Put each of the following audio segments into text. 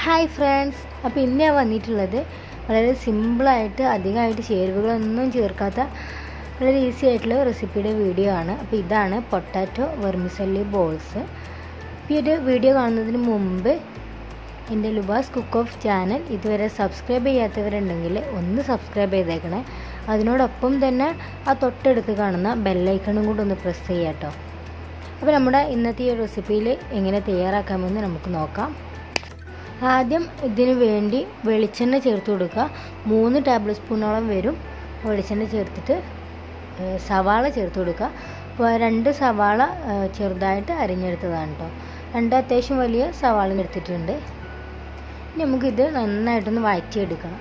hi friends അപ്പോൾ ഇന്ന് ഞാൻ വന്നിട്ടുള്ളത് വളരെ സിമ്പിളായിട്ട് അധികമായിട്ട് ചേരുവകളൊന്നും ചേർക്കാത്ത വളരെ ഈസി ആയിട്ടുള്ള റെസിപ്പിയുടെ വീഡിയോ ആണ് അപ്പോൾ ഇതാണ് പൊട്ടാറ്റോ വെർമിസല്ലി ബോൾസ് അപ്പോൾ ഈ ഒരു വീഡിയോ കാണുന്നതിന് മുമ്പ് എൻ്റെ ലുബാസ് കുക്ക് ഓഫ് ചാനൽ ഇതുവരെ സബ്സ്ക്രൈബ് ചെയ്യാത്തവരുണ്ടെങ്കിൽ ഒന്ന് സബ്സ്ക്രൈബ് ചെയ്തേക്കണേ അതിനോടൊപ്പം തന്നെ ആ തൊട്ടടുത്ത് കാണുന്ന ബെല്ലൈക്കണും കൂടെ ഒന്ന് പ്രസ് ചെയ്യാം കേട്ടോ അപ്പോൾ നമ്മുടെ ഇന്നത്തെ ഈ റെസിപ്പിയിൽ എങ്ങനെ തയ്യാറാക്കാമെന്ന് നമുക്ക് നോക്കാം ആദ്യം ഇതിന് വേണ്ടി വെളിച്ചെണ്ണ ചേർത്ത് കൊടുക്കുക മൂന്ന് ടേബിൾ സ്പൂണോളം വരും വെളിച്ചെണ്ണ ചേർത്തിട്ട് സവാള ചേർത്ത് കൊടുക്കുക അപ്പോൾ രണ്ട് സവാള ചെറുതായിട്ട് അരിഞ്ഞെടുത്തതാണ് കേട്ടോ രണ്ട് അത്യാവശ്യം വലിയ സവാള എടുത്തിട്ടുണ്ട് ഇനി നമുക്കിത് നന്നായിട്ടൊന്ന് വഴറ്റിയെടുക്കണം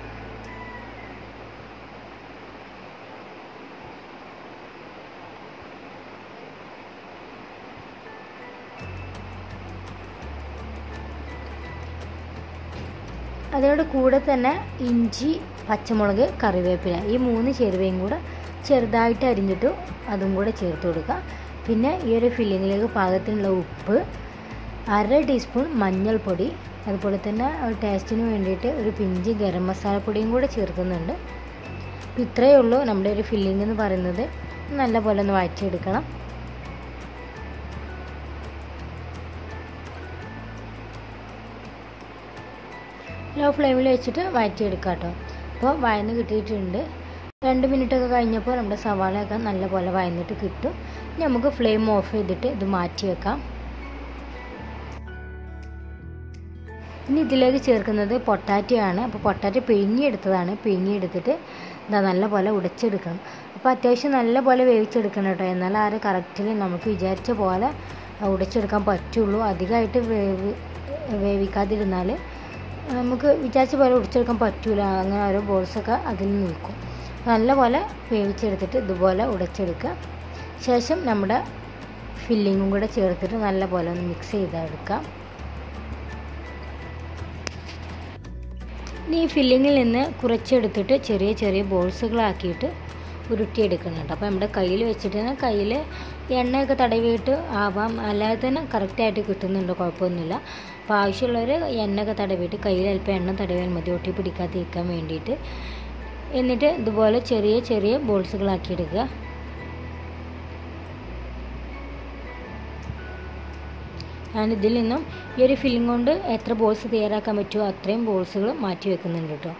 അതിനോട് കൂടെ തന്നെ ഇഞ്ചി പച്ചമുളക് കറിവേപ്പില ഈ മൂന്ന് ചേരുവയും കൂടെ ചെറുതായിട്ട് അരിഞ്ഞിട്ട് അതും കൂടെ ചേർത്ത് കൊടുക്കുക പിന്നെ ഈ ഒരു ഫില്ലിങ്ങിലേക്ക് പാകത്തിനുള്ള ഉപ്പ് അര ടീസ്പൂൺ മഞ്ഞൾപ്പൊടി അതുപോലെ തന്നെ ടേസ്റ്റിന് വേണ്ടിയിട്ട് ഒരു പിഞ്ച് ഗരം മസാലപ്പൊടിയും കൂടെ ചേർക്കുന്നുണ്ട് അപ്പോൾ ഇത്രയേ ഉള്ളൂ നമ്മുടെ ഒരു ഫില്ലിംഗ് എന്ന് പറയുന്നത് നല്ലപോലെ ഒന്ന് വഴറ്റിയെടുക്കണം ലോ ഫ്ലെയിമിൽ വെച്ചിട്ട് വഴറ്റിയെടുക്കാം കേട്ടോ അപ്പോൾ വയന്ന് കിട്ടിയിട്ടുണ്ട് രണ്ട് മിനിറ്റൊക്കെ കഴിഞ്ഞപ്പോൾ നമ്മുടെ സവാളയൊക്കെ നല്ലപോലെ വയന്നിട്ട് കിട്ടും ഇനി നമുക്ക് ഫ്ലെയിം ഓഫ് ചെയ്തിട്ട് ഇത് മാറ്റി വെക്കാം ഇനി ഇതിലേക്ക് ചേർക്കുന്നത് പൊട്ടാറ്റോ ആണ് അപ്പോൾ പൊട്ടാറ്റോ പിഴിഞ്ഞെടുത്തതാണ് പിഴിഞ്ഞെടുത്തിട്ട് ഇതാ നല്ലപോലെ ഉടച്ചെടുക്കണം അപ്പോൾ അത്യാവശ്യം നല്ലപോലെ വേവിച്ചെടുക്കണം കേട്ടോ എന്നാൽ ആ ഒരു കറക്റ്റിൽ നമുക്ക് വിചാരിച്ച പോലെ ഉടച്ചെടുക്കാൻ പറ്റുള്ളൂ അധികമായിട്ട് വേവ് വേവിക്കാതിരുന്നാൽ നമുക്ക് വിചാരിച്ച പോലെ ഉടിച്ചെടുക്കാൻ പറ്റൂല അങ്ങനെ ഓരോ ബോൾസൊക്കെ അതിൽ നിൽക്കും നല്ലപോലെ വേവിച്ചെടുത്തിട്ട് ഇതുപോലെ ഉടച്ചെടുക്കുക ശേഷം നമ്മുടെ ഫില്ലിങ്ങും കൂടെ ചേർത്തിട്ട് നല്ലപോലെ ഒന്ന് മിക്സ് ചെയ്തെടുക്കാം ഇനി ഈ ഫില്ലിങ്ങിൽ നിന്ന് കുറച്ചെടുത്തിട്ട് ചെറിയ ചെറിയ ബോൾസുകളാക്കിയിട്ട് ഉരുട്ടിയെടുക്കണം കേട്ടോ അപ്പോൾ നമ്മുടെ കയ്യിൽ വെച്ചിട്ട് തന്നെ കയ്യിൽ എണ്ണയൊക്കെ തടവിയിട്ട് ആവാം അല്ലാതെ തന്നെ കറക്റ്റായിട്ട് കിട്ടുന്നുണ്ട് കുഴപ്പമൊന്നുമില്ല അപ്പോൾ ആവശ്യമുള്ളവർ എണ്ണയൊക്കെ തടവിയിട്ട് കയ്യിൽ അല്പം എണ്ണ തടവിയാൽ മതി ഒട്ടി പിടിക്കാതിരിക്കാൻ വേണ്ടിയിട്ട് എന്നിട്ട് ഇതുപോലെ ചെറിയ ചെറിയ ബോൾസുകളാക്കി എടുക്കുക ഞാൻ ഇതിൽ നിന്നും ഈ ഒരു ഫില്ലിംഗ് കൊണ്ട് എത്ര ബോൾസ് തയ്യാറാക്കാൻ പറ്റുമോ അത്രയും ബോൾസുകൾ മാറ്റി വെക്കുന്നുണ്ട് കേട്ടോ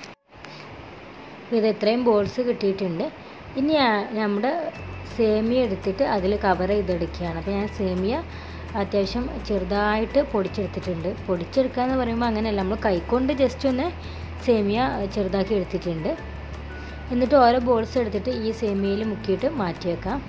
ഇത് എത്രയും ബോൾസ് കിട്ടിയിട്ടുണ്ട് ഇനി നമ്മുടെ സേമിയ എടുത്തിട്ട് അതിൽ കവർ ചെയ്തെടുക്കുകയാണ് അപ്പോൾ ഞാൻ സേമിയ അത്യാവശ്യം ചെറുതായിട്ട് പൊടിച്ചെടുത്തിട്ടുണ്ട് പൊടിച്ചെടുക്കുക എന്ന് പറയുമ്പോൾ അങ്ങനെയല്ല നമ്മൾ കൈകൊണ്ട് ജസ്റ്റ് ഒന്ന് സേമിയ ചെറുതാക്കി എടുത്തിട്ടുണ്ട് എന്നിട്ട് ഓരോ ബോൾസ് എടുത്തിട്ട് ഈ സേമിയയിൽ മുക്കിയിട്ട് മാറ്റി വെക്കാം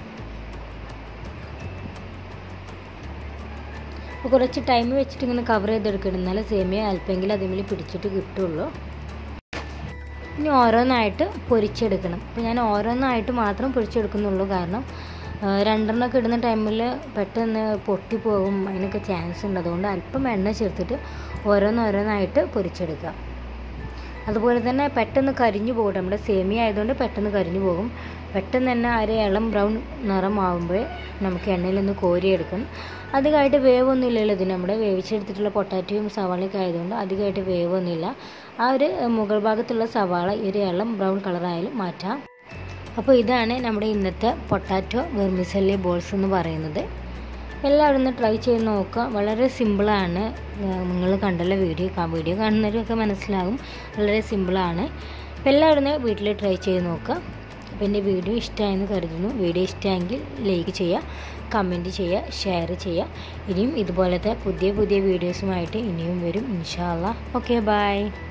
അപ്പോൾ കുറച്ച് ടൈം വെച്ചിട്ട് ഇങ്ങനെ കവർ ചെയ്തെടുക്കണം എന്നാലേ സേമിയ അല്പമെങ്കിലും അതിൽ പിടിച്ചിട്ട് കിട്ടുള്ളൂ ഇനി ഓരോന്നായിട്ട് പൊരിച്ചെടുക്കണം അപ്പോൾ ഞാൻ ഓരോന്നായിട്ട് മാത്രം പൊരിച്ചെടുക്കുന്നുള്ളൂ കാരണം രണ്ടെണ്ണമൊക്കെ ഇടുന്ന ടൈമിൽ പെട്ടെന്ന് പൊട്ടിപ്പോകും അതിനൊക്കെ ചാൻസ് ഉണ്ട് അതുകൊണ്ട് അല്പം എണ്ണ ചേർത്തിട്ട് ഓരോന്നോരോന്നായിട്ട് പൊരിച്ചെടുക്കുക അതുപോലെ തന്നെ പെട്ടെന്ന് കരിഞ്ഞു പോകും നമ്മുടെ സേമിയ ആയതുകൊണ്ട് പെട്ടെന്ന് കരിഞ്ഞു പോകും പെട്ടെന്ന് തന്നെ ഒരു ഇളം ബ്രൗൺ നിറമാകുമ്പോൾ നമുക്ക് എണ്ണയിൽ നിന്ന് കോരിയെടുക്കണം അധികമായിട്ട് വേവൊന്നുമില്ലല്ലോ ഇത് നമ്മുടെ വേവിച്ചെടുത്തിട്ടുള്ള പൊട്ടാറ്റോയും സവാളയൊക്കെ ആയതുകൊണ്ട് അധികമായിട്ട് വേവൊന്നുമില്ല ആ ഒരു മുകൾ ഭാഗത്തുള്ള സവാള ഈ ഒരു ഇളം ബ്രൗൺ കളറായാലും മാറ്റാം അപ്പോൾ ഇതാണ് നമ്മുടെ ഇന്നത്തെ പൊട്ടാറ്റോ വെർമിസല്ലി ബോൾസ് എന്ന് പറയുന്നത് എല്ലാവരും ഒന്ന് ട്രൈ ചെയ്ത് നോക്കുക വളരെ സിമ്പിളാണ് നിങ്ങൾ കണ്ടല്ലോ വീഡിയോ വീഡിയോ കാണുന്നവരൊക്കെ മനസ്സിലാകും വളരെ സിമ്പിളാണ് അപ്പോൾ എല്ലാവരും ഒന്ന് വീട്ടിൽ ട്രൈ ചെയ്ത് നോക്കുക അപ്പോൾ എൻ്റെ വീഡിയോ ഇഷ്ടമായെന്ന് കരുതുന്നു വീഡിയോ ഇഷ്ടമായെങ്കിൽ ലൈക്ക് ചെയ്യുക കമൻറ്റ് ചെയ്യുക ഷെയർ ചെയ്യുക ഇനിയും ഇതുപോലത്തെ പുതിയ പുതിയ വീഡിയോസുമായിട്ട് ഇനിയും വരും ഇൻഷാല്ല ഓക്കെ ബൈ